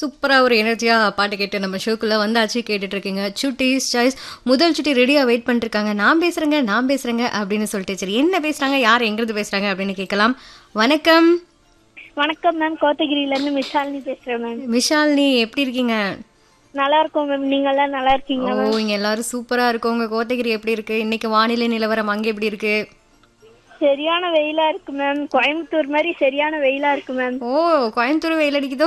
சூப்பராக ஒரு எனர்ஜியாக பாட்டு கேட்டு நம்ம ஷோக்குள்ளே வந்தாச்சு கேட்டுட்டு இருக்கீங்க சுட்டிஸ் சாய்ஸ் முதல் சுட்டி ரெடியாக வெயிட் பண்ணிட்டு இருக்காங்க நான் பேசுகிறேங்க நான் பேசுகிறேங்க அப்படின்னு சொல்லிட்டு சரி என்ன பேசுகிறாங்க யார் எங்கிருந்து பேசுகிறாங்க அப்படின்னு கேட்கலாம் வணக்கம் வணக்கம் மேம் கோத்தகிரில இருந்து மிஷாலினி பேசுறேன் மேம் விஷாலினி எப்படி இருக்கீங்க நல்லா இருக்கோம் மேம் நீங்க எல்லாம் நல்லா இருக்கீங்களா ஓ இங்கே எல்லாரும் சூப்பராக இருக்கும் உங்கள் கோத்தகிரி எப்படி இருக்கு இன்னைக்கு வானிலை நிலவரம் அங்கே எப்படி இருக்கு சரியான வெயிலா இருக்கு மேம் கோயம்புத்தூர் மாதிரி சரியான வெயிலா இருக்கு மேம் ஓ கோயம்புத்தூர் வெயில் அடிக்குதோ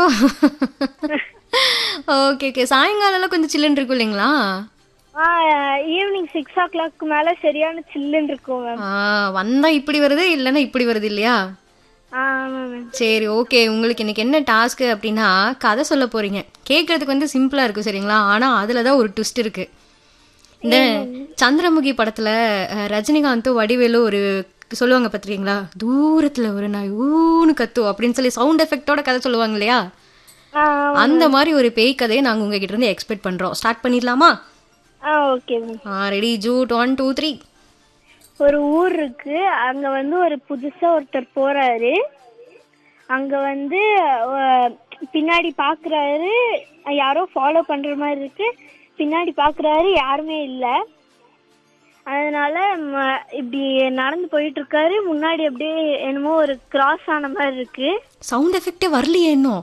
ஓகே ஓகே சாயங்காலம்லாம் கொஞ்சம் சில்லுன்னு இருக்கும் இல்லைங்களா ஆ ஈவினிங் சிக்ஸ் ஓ கிளாக் மேல சரியான சில்லுன்னு இருக்கும் மேம் ஆ வந்தா இப்படி வருது இல்லைன்னா இப்படி வருது இல்லையா ஆ ஆமா மேம் சரி ஓகே உங்களுக்கு இன்னைக்கு என்ன டாஸ்க் அப்படின்னா கதை சொல்ல போறீங்க கேட்கறதுக்கு வந்து சிம்பிளா இருக்கும் சரிங்களா ஆனா அதுல தான் ஒரு ட்விஸ்ட் இருக்கு இந்த சந்திரமுகி படத்துல அஹ், ரஜினிகாந்தும் வடிவேலு ஒரு சொல்லுவாங்க பார்த்துருக்கீங்களா தூரத்துல ஒரு நாய் ஊன்னு கத்தும் அப்படின்னு சொல்லி சவுண்ட் எஃபெக்டோட கதை சொல்லுவாங்க இல்லையா ஆ அந்த மாதிரி ஒரு பேய் கதையை நாங்க உங்ககிட்ட இருந்து எக்ஸ்பெக்ட் பண்றோம் ஸ்டார்ட் பண்ணிடலாமா ஆ ஓகே மேம் ஆ ரெடி ஜூட் ஒன் டூ த்ரீ ஒரு ஊர் இருக்கு அங்க வந்து ஒரு புதுசா ஒருத்தர் போறாரு அங்க வந்து அஹ், பின்னாடி பாக்குறாரு யாரோ ஃபாலோ பண்ற மாதிரி இருக்கு பின்னாடி பாக்குறாரு யாருமே இல்ல அதனால ம- இப்படி நடந்து போயிட்டு இருக்காரு முன்னாடி அப்படியே என்னமோ ஒரு கிராஸ் ஆன மாதிரி இருக்கு சவுண்ட் எஃபெக்டே வரலையே இன்னும்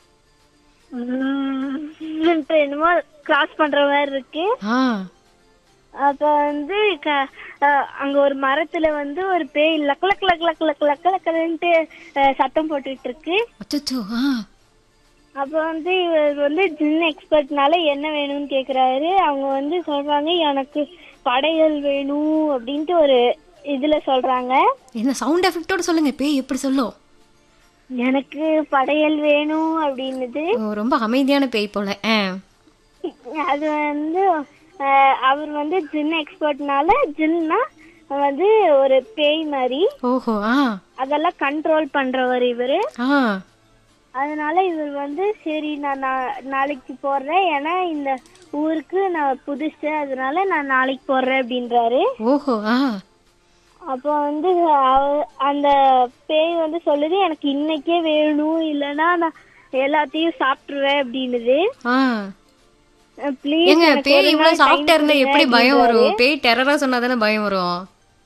உம், என்னமோ கிராஸ் பண்ற மாதிரி இருக்கு ஆ அப்ப வந்து க- அஹ் அங்க ஒரு மரத்துல வந்து ஒரு பேய் லக் லக் லக் லக் லக் லக் லக்கலன்ட்டு அஹ் சத்தம் போட்டுட்டு இருக்கு அச்சோ ஆ அப்ப வந்து இவர் வந்து ஜின் எக்ஸ்பர்ட்னால என்ன வேணும்னு கேக்குறாரு அவங்க வந்து சொல்றாங்க எனக்கு படையல் வேணும் அப்படின்ட்டு ஒரு இதுல சொல்றாங்க என்ன சவுண்ட் எஃபெக்டோட சொல்லுங்க பேய் எப்படி சொல்லும் எனக்கு படையல் வேணும் அப்படின்னுது ஓ, ரொம்ப அமைதியான பேய் போல ஆ அது வந்து அஹ் அவர் வந்து ஜின் எக்ஸ்பர்ட்னால ஜின்னா வந்து ஒரு பேய் மாதிரி ஓஹோ ஆ அதெல்லாம் கண்ட்ரோல் பண்றவர் இவரு ஆ அதனால இவர் வந்து சரி நான் நா- நாளைக்கு போடுறேன் ஏன்னா இந்த ஊருக்கு நான் புதுசு அதனால நான் நாளைக்கு போடுறேன் அப்படின்றாரு ஓஹோ ஆ அப்போ வந்து அவ- அந்த பேய் வந்து சொல்லுது எனக்கு இன்னைக்கே வேணும் இல்லைன்னா நான் எல்லாத்தையும் சாப்பிட்டுருவேன் அப்படின்னுது ஆ ப்ளீஸ் ஏங்க பேய் இவ்வளவு சாஃப்டா இருந்தா எப்படி பயம் வரும் பேய் டெரரா சொன்னா தானே பயம் வரும்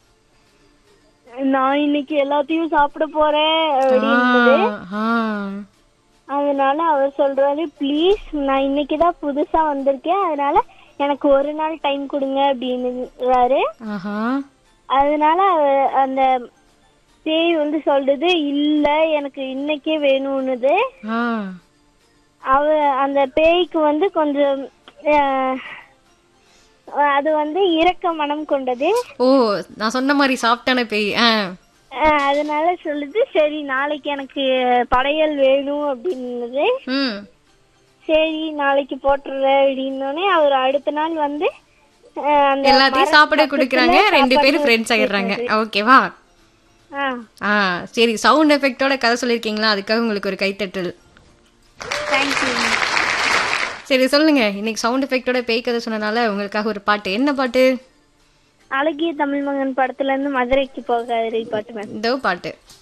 நான் இன்னைக்கு எல்லாத்தையும் சாப்பிட போறேன் ஆ, அப்படின்னு ஆ. அதனால அவர் சொல்றாரு ப்ளீஸ் நான் இன்னைக்கு தான் புதுசா வந்திருக்கேன் அதனால எனக்கு ஒரு நாள் டைம் கொடுங்க அப்படின்னுறாரு ஆஹா அதனால அவ- அந்த பேய் வந்து சொல்றது இல்ல எனக்கு இன்னைக்கே வேணும்னுது ஆ அவ அந்த பேய்க்கு வந்து கொஞ்சம் அஹ், அது வந்து இரக்க மனம் கொண்டது ஓ நான் சொன்ன மாதிரி சாஃப்டான பேய் ஆ அஹ், அதனால சொல்லுது சரி நாளைக்கு எனக்கு படையல் வேணும் அப்படின்னுது ம் சரி நாளைக்கு போட்டுறேன் அப்படின்னோடனே அவர் அடுத்த நாள் வந்து அஹ், அந்த எல்லாத்தையும் மரத்து சாப்பிட பக்கத்துல கொடுக்குறாங்க ரெண்டு சாப்பாடு பேரும் ஃப்ரெண்ட்ஸ் ஆகிடுறாங்க ஓகேவா ஆ ஆ சரி சவுண்ட் எஃபெக்டோட கதை சொல்லியிருக்கீங்களா அதுக்காக உங்களுக்கு ஒரு கைத்தட்டல் தேங்க்யூ சரி சொல்லுங்க இன்னைக்கு சவுண்ட் எஃபெக்டோட பேய் கதை சொன்னனால உங்களுக்காக ஒரு பாட்டு என்ன பாட்டு அழகிய தமிழ் மகன் படத்துல இருந்து மதுரைக்கு போகாது பாட்டு மேம் இந்த பாட்டு